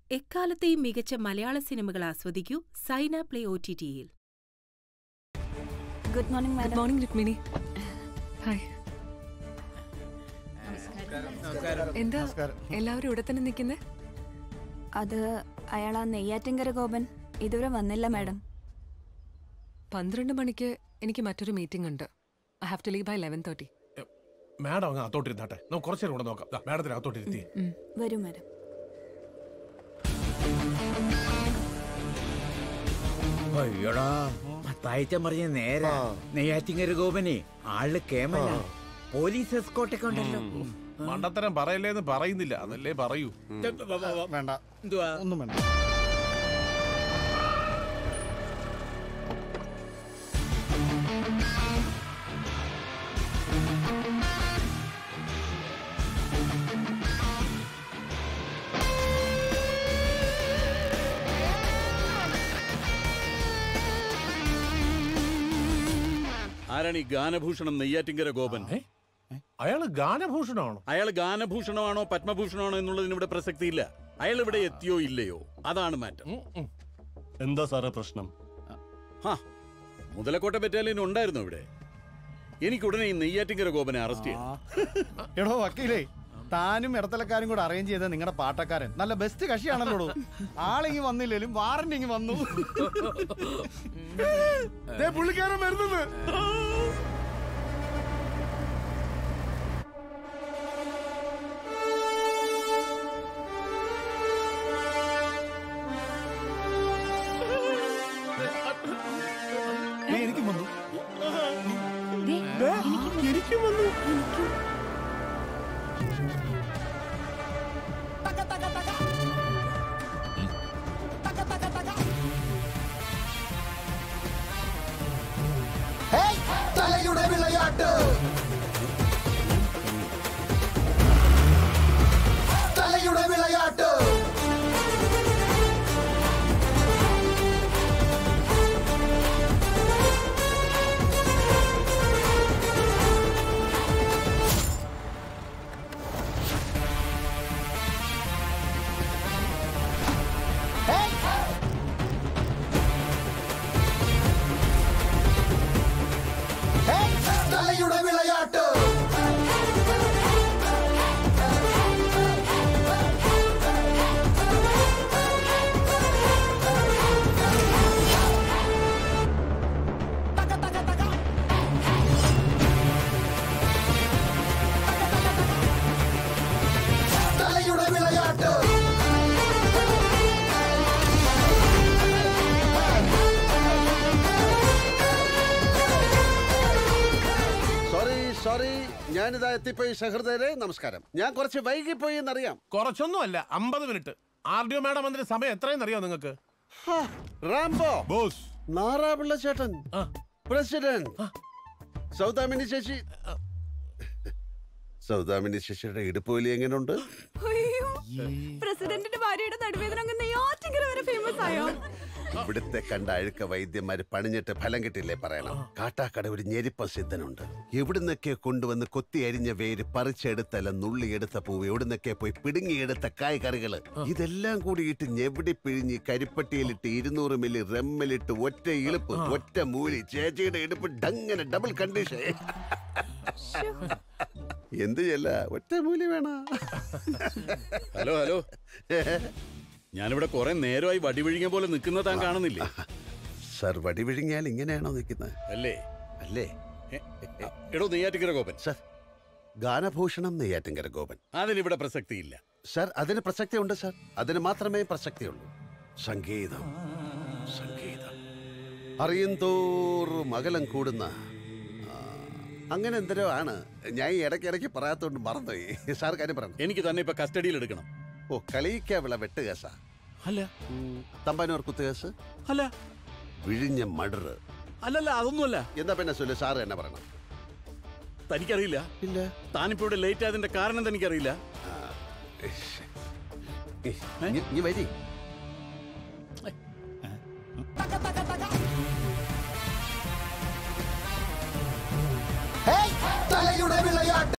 എക്കാലത്തെയും മികച്ച മലയാള സിനിമകൾ ആസ്വദിക്കൂ സൈന പ്ലേ ഒ ടി ടിയിൽ good morning good madam morning Rukmini hi എന്താ എല്ലാവരും ഇവിടെ തന്നെ നിൽക്കുന്നേ അത് അയാൾ ആ നെയ്യാറ്റിങ്കര ഗോപൻ ഇതുവരെ വന്നില്ല മാഡം പന്ത്രണ്ട് മണിക്ക് എനിക്ക് മറ്റൊരു മീറ്റിംഗ് ഉണ്ട് I have to leave by eleven thirty madam അങ്ങ് അകത്തോട്ടിരുന്നാട്ടെ നമുക്ക് കുറച്ചു നേരം കൂടെ നോക്കാം ദാ, മാഡത്തിന് അകത്തോട്ടിരുത്തി വരൂ മാഡം അയ്യടാ മത്തായിച്ചൻ പറഞ്ഞ നേരാ നെയ്യാറ്റിങ്ങര ഗോപനെ ആള് കേമല പോലീസ് എസ്കോട്ടൊക്കെ ഉണ്ടല്ലോ മണ്ടത്തരം പറയല്ലേന്ന് പറയുന്നില്ല അതല്ലേ പറയൂ വേണ്ട എന്തുവാ ഒന്നും വേണ്ട ആരാണ് ഈ ഗാനഭൂഷണം നെയ്യാറ്റിങ്കര ഗോപൻ അയാള് ഗാനഭൂഷണമാണോ അയാൾ ഗാനഭൂഷണമാണോ പത്മഭൂഷണമാണോ എന്നുള്ളതിന് ഇവിടെ പ്രസക്തിയില്ല അയാൾ ഇവിടെ എത്തിയോ ഇല്ലയോ അതാണ് മാറ്റം ഉം, ഉം. എന്താ സാറേ പ്രശ്നം ഹാ മുതലക്കോട്ട ബറ്റാലിയൻ ഉണ്ടായിരുന്നു ഇവിടെ എനിക്ക് ഉടനെ ഈ നെയ്യാറ്റിങ്കര ഗോപനെ അറസ്റ്റ് ചെയ്യണം എടോ വക്കീലേ താനും ഇടത്തലക്കാരും കൂടെ അറേഞ്ച് ചെയ്ത നിങ്ങളുടെ പാട്ടക്കാരൻ നല്ല ബെസ്റ്റ് കക്ഷിയാണല്ലോ ആളിങ്ങി വന്നില്ലേലും വാറന്റ് ഇങ്ങി വന്നു ദേ പുള്ളിക്കാരൻ വരുന്നത് ദേ, എനിക്കും വന്നു ദേ, ദേ, എനിക്കും വന്നു തലയുടെ വിളയാട്ട് തലയുടെ വിളയാട്ട് തലയുടെ വിളയാട്ട് തലയുടെ വിളയാട്ട് സോറി സോറി ഞാനിതാ എത്തിപ്പോയി സഹൃദയരെ നമസ്കാരം ഞാൻ കുറച്ച് വൈകിപ്പോയി എന്നറിയാം കുറച്ചൊന്നും അല്ല അമ്പത് minute R D O madam വന്നിട്ട് സമയം എത്രയെന്ന് അറിയോ നിങ്ങൾക്ക് ഹാ, റാംബോ ബോസ് നാറാപിള്ള ചേട്ടൻ ആ. പ്രസിഡന്റ് സൗദാമിനി ശശി സൗദാമിനി ശശിയുടെ ഇടുപ്പ് വലി എങ്ങനെയുണ്ട് പ്രസിഡന്റിന്റെ ഭാര്യയുടെ നടുവേദന അങ്ങ് നെയ്യാറ്റിങ്കര വരെ ഫേമസ് ആയോ ഇവിടുത്തെ കണ്ട അഴുക്ക വൈദ്യന്മാര് പണിഞ്ഞിട്ട് ഫലം കിട്ടില്ലേ പറയണം കാട്ടാക്കട ഒരു ഞെരിപ്പ സിദ്ധനുണ്ട് എവിടുന്നൊക്കെ കൊണ്ടുവന്ന് കൊത്തി അരിഞ്ഞ വേര് പറിച്ചെടുത്തല്ല നുള്ളിയെടുത്ത പൂവ് എവിടുന്നൊക്കെ പോയി പിടുങ്ങിയെടുത്ത കായ്കറികള് ഇതെല്ലാം കൂടിയിട്ട് ഞെവിടി പിഴിഞ്ഞ് കരിപ്പട്ടിയിലിട്ട് ഇരുന്നൂറ് മില്ലി റെമ്മലിട്ട് ഒറ്റ ഇളുപ്പ് ഒറ്റ മൂലി ചേച്ചിയുടെ ഇടുപ്പ് ഡങ്ങനെ ഡബിൾ കണ്ടീഷൻ എന്ത് ചെയ്യല്ല ഒറ്റ മൂലി വേണ ഹലോ ഹലോ ഞാനിവിടെ കുറെ നേരമായി വടി വിഴിഞ്ഞ പോലെ നിൽക്കുന്ന താൻ കാണുന്നില്ലേ സർ വടി വിഴുങ്ങിയാൽ ഇങ്ങനെയാണോ നിൽക്കുന്നത് അല്ലേ അല്ലേ എ, എടോ നെയ്യാറ്റിങ്കര ഗോപൻ സർ ഗാനഭൂഷണം നെയ്യാറ്റിങ്കര ഗോപൻ അതിനിവിടെ പ്രസക്തിയില്ല സർ അതിന് പ്രസക്തിയുണ്ട് സർ അതിന് മാത്രമേ പ്രസക്തിയുള്ളൂ സംഗീതം സംഗീതം അറിയും തോറും അകലം കൂടുന്ന ആ, അങ്ങനെ എന്തരോ ആണ് ഞാൻ ഈ ഇടയ്ക്ക് ഇടയ്ക്ക് പറയാത്തോണ്ട് മറന്നുപോയി സാർ കാര്യം പറഞ്ഞു എനിക്ക് തന്നെ ഇപ്പൊ കസ്റ്റഡിയിൽ എടുക്കണം ഓ കളിയിക്കാവിള വെട്ട് കേസാ അല്ല തമ്പാനൂർ കുത്ത് കേസ് അല്ല വിഴിഞ്ഞ മടർ അല്ലല്ല അതൊന്നുമല്ല എന്താ പിന്നെ ചൊല്ലു സാറ് എന്നെ പറയണം തനിക്കറിയില്ല ഇല്ല താനിപ്പോ ഇവിടെ ലേറ്റ് ആയതിന്റെ കാരണം തനിക്കറിയില്ല നീ വരി